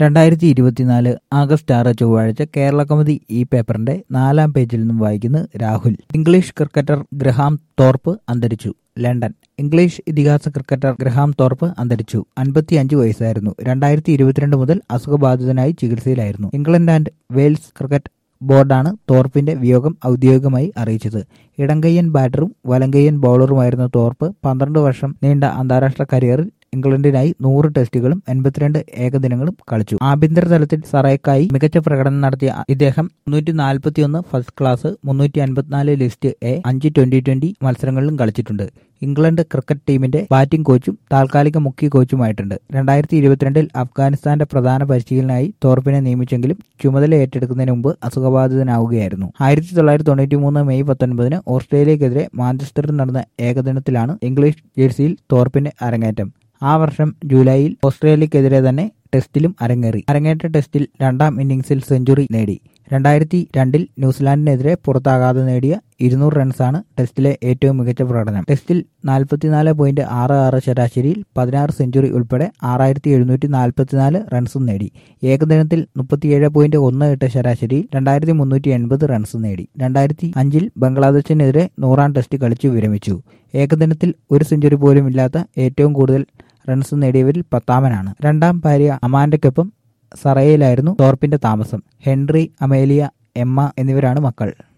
രണ്ടായിരത്തി ഇരുപത്തിനാല് ആഗസ്റ്റ് ആറ് ചൊവ്വാഴ്ച കേരള കൗമുദി ഈ പേപ്പറിന്റെ നാലാം പേജിൽ നിന്നും വായിക്കുന്നു Rahul English cricketer Graham Thorpe അന്തരിച്ചു ലണ്ടൻ ഇംഗ്ലീഷ് ഇതിഹാസ ക്രിക്കറ്റർ ഗ്രഹാം തോർപ്പ് അന്തരിച്ചു അൻപത്തിയഞ്ച് വയസ്സായിരുന്നു രണ്ടായിരത്തി ഇരുപത്തിരണ്ട് മുതൽ അസുഖബാധിതനായി ചികിത്സയിലായിരുന്നു ഇംഗ്ലണ്ട് ആൻഡ് വെയിൽസ് ക്രിക്കറ്റ് ബോർഡാണ് തോർപ്പിന്റെ വിയോഗം ഔദ്യോഗികമായി അറിയിച്ചത് ഇടങ്കയ്യൻ ബാറ്ററും വലങ്കയ്യൻ ബൗളറുമായിരുന്ന തോർപ്പ് പന്ത്രണ്ട് വർഷം നീണ്ട അന്താരാഷ്ട്ര കരിയറിൽ ഇംഗ്ലണ്ടിനായി നൂറ് ടെസ്റ്റുകളും എൺപത്തിരണ്ട് ഏകദിനങ്ങളും കളിച്ചു ആഭ്യന്തര തലത്തിൽ സറയ്ക്കായി മികച്ച പ്രകടനം നടത്തിയ ഇദ്ദേഹം മുന്നൂറ്റി നാൽപ്പത്തിയൊന്ന് ഫസ്റ്റ് ക്ലാസ് മുന്നൂറ്റി അൻപത്തിനാല് ലിസ്റ്റ് എ അഞ്ച് ട്വന്റി ട്വന്റി മത്സരങ്ങളിലും കളിച്ചിട്ടുണ്ട് ഇംഗ്ലണ്ട് ക്രിക്കറ്റ് ടീമിന്റെ ബാറ്റിംഗ് കോച്ചും താൽക്കാലിക മുഖ്യ കോച്ചുമായിട്ടുണ്ട് രണ്ടായിരത്തി ഇരുപത്തിരണ്ടിൽ അഫ്ഗാനിസ്ഥാന്റെ പ്രധാന പരിശീലനായി തോർപ്പിനെ നിയമിച്ചെങ്കിലും ചുമതല ഏറ്റെടുക്കുന്നതിന് മുമ്പ് അസുഖബാധിതനാവുകയായിരുന്നു ആയിരത്തി തൊള്ളായിരത്തി തൊണ്ണൂറ്റി മൂന്ന് മെയ് പത്തൊൻപതിന് ഓസ്ട്രേലിയക്കെതിരെ മാഞ്ചസ്റ്ററിൽ നടന്ന ഏകദിനത്തിലാണ് ഇംഗ്ലീഷ് ജേഴ്സിയിൽ തോർപ്പിന്റെ അരങ്ങേറ്റം ആ വർഷം ജൂലൈയിൽ ഓസ്ട്രേലിയക്കെതിരെ തന്നെ ടെസ്റ്റിലും അരങ്ങേറി അരങ്ങേറ്റ ടെസ്റ്റിൽ രണ്ടാം ഇന്നിംഗ്സിൽ സെഞ്ചുറി നേടി രണ്ടായിരത്തി രണ്ടിൽ ന്യൂസിലാൻഡിനെതിരെ പുറത്താകാതെ നേടിയ ഇരുന്നൂറ് റൺസാണ് ടെസ്റ്റിലെ ഏറ്റവും മികച്ച പ്രകടനം ടെസ്റ്റിൽ നാൽപ്പത്തിനാല് പോയിന്റ് ആറ് ആറ് ശരാശരിയിൽ പതിനാറ് സെഞ്ചുറി ഉൾപ്പെടെ ആറായിരത്തി എഴുന്നൂറ്റി നാൽപ്പത്തിനാല് റൺസും നേടി ഏകദിനത്തിൽ മുപ്പത്തിയേഴ് പോയിന്റ് ഒന്ന് എട്ട് ശരാശരിയിൽ രണ്ടായിരത്തി മുന്നൂറ്റി എൺപത് റൺസ് നേടി രണ്ടായിരത്തി അഞ്ചിൽ ബംഗ്ലാദേശിനെതിരെ നൂറാം ടെസ്റ്റ് കളിച്ചു വിരമിച്ചു ഏകദിനത്തിൽ ഒരു സെഞ്ചുറി പോലും ഇല്ലാത്ത ഏറ്റവും കൂടുതൽ റൺസ് നേടിയവരിൽ പത്താമനാണ് രണ്ടാം ഭാര്യ അമാൻഡയ്ക്കൊപ്പം സറയിലായിരുന്നു തോർപ്പിന്റെ താമസം ഹെൻറി അമേലിയ എമ്മ എന്നിവരാണ് മക്കൾ